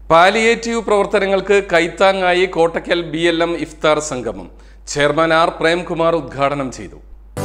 palliative പ്രവർത്തനങ്ങൾക്ക് കൈത്താങ്ങായി Kottakkal B L M ഇഫ്താർ സംഗമം ചെയർമാൻ ആർ പ്രേംകുമാർ ഉദ്ഘാടനം ചെയ്തു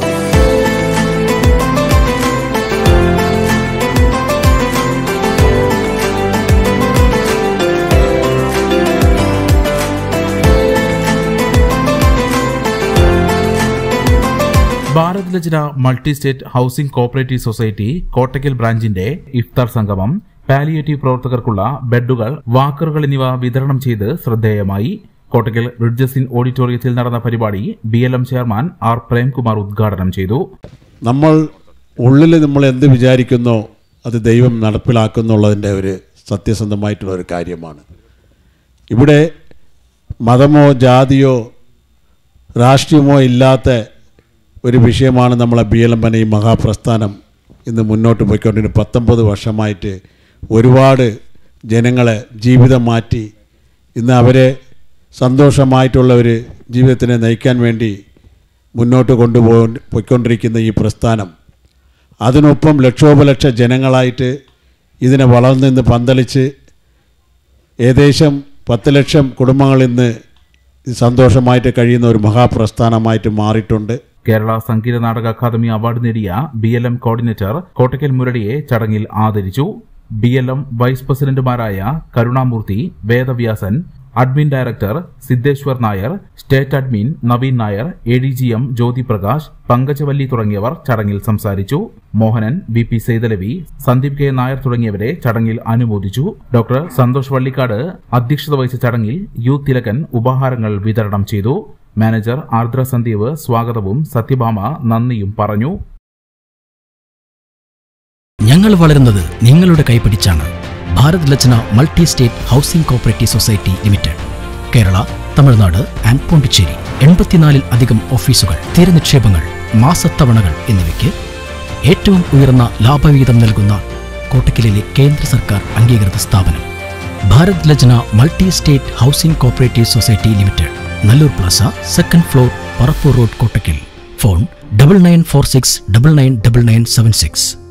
Bharat Lajna multi state housing cooperative society Kottakkal ബ്രാഞ്ചിന്റെ ഇഫ്താർ സംഗമം പാലിയേറ്റീവ് പ്രവർത്തകർക്കുള്ള ബെഡുകൾ വാക്കറുകൾ എന്നിവ വിതരണം ചെയ്ത് ശ്രദ്ധേയമായി കോട്ടക്കൽ റിഡ്ജസിൻ ഓഡിറ്റോറിയത്തിൽ നടന്ന പരിപാടി B L M chairman R Premkumar ഉദ്ഘാടനം ചെയ്തു നമ്മൾ ഉള്ളിൽ നമ്മൾ എന്ത് വിചാരിക്കുന്നോ അത് ദൈവം നടപ്പിലാക്കുന്നുള്ളതിൻ്റെ ഒരു സത്യസന്ധമായിട്ടുള്ള ഒരു കാര്യമാണ് ഇവിടെ മതമോ ജാതിയോ രാഷ്ട്രീയമോ ഇല്ലാത്ത ഒരു വിഷയമാണ് നമ്മളെ ബി എൽ എം എൻ ഈ മഹാപ്രസ്ഥാനം ഇന്ന് മുന്നോട്ട് പോയിക്കൊണ്ടിരുന്നത് പത്തൊമ്പത് വർഷമായിട്ട് ഒരുപാട് ജനങ്ങളെ ജീവിതം മാറ്റി ഇന്ന് അവരെ സന്തോഷമായിട്ടുള്ള ഒരു ജീവിതത്തിനെ നയിക്കാൻ വേണ്ടി മുന്നോട്ട് കൊണ്ടുപോ പോയിക്കൊണ്ടിരിക്കുന്ന ഈ പ്രസ്ഥാനം അതിനൊപ്പം ലക്ഷോപലക്ഷ ജനങ്ങളായിട്ട് ഇതിനെ വളർന്നിന്ന് പന്തലിച്ച് ഏകദേശം പത്ത് ലക്ഷം കുടുംബങ്ങൾ ഇന്ന് സന്തോഷമായിട്ട് കഴിയുന്ന ഒരു മഹാപ്രസ്ഥാനമായിട്ട് മാറിയിട്ടുണ്ട് കേരള സംഗീത നാടക അക്കാദമി അവാർഡ് നേടിയ B L M coordinator Kottakkal മുരളിയെ ചടങ്ങിൽ ആദരിച്ചു ബി എൽ എം വൈസ് പ്രസിഡന്റുമാരായ Karunamoorthy Vedavyasan admin director Siddeshwar Nair state admin Naveen Nair A D G M Jyothiprakash Pankajavalli തുടങ്ങിയവർ ചടങ്ങിൽ സംസാരിച്ചു Mohanan V P Saithalavi Sandeep K Nair തുടങ്ങിയവരെ ചടങ്ങിൽ അനുമോദിച്ചു ഡോക്ടർ സന്തോഷ് വള്ളിക്കാട് അധ്യക്ഷത വഹിച്ച ചടങ്ങിൽ യു തിലകൻ ഉപഹാരങ്ങൾ വിതരണം ചെയ്തു മാനേജർ ആർദ്ര സന്ദീപ് സ്വാഗതവും സത്യഭാമ നന്ദിയും പറഞ്ഞു ഞങ്ങൾ വളരുന്നത് നിങ്ങളുടെ കൈപിടിച്ചാണ് Bharat Lajna multi state housing cooperative society limited Kerala Tamil Nadu and Pondicherry എൺപത്തിനാലിൽ അധികം ഓഫീസുകൾ സ്ഥിര നിക്ഷേപങ്ങൾ മാസത്തവണകൾ എന്നിവയ്ക്ക് ഏറ്റവും ഉയർന്ന ലാഭവിഹിതം നൽകുന്ന കോട്ടക്കലിലെ കേന്ദ്ര സർക്കാർ അംഗീകൃത സ്ഥാപനം Bharat Lajna multi state housing cooperative society limited Nallur plaza second floor Parappur road Kottakkal phone double nine four six double nine double nine seven six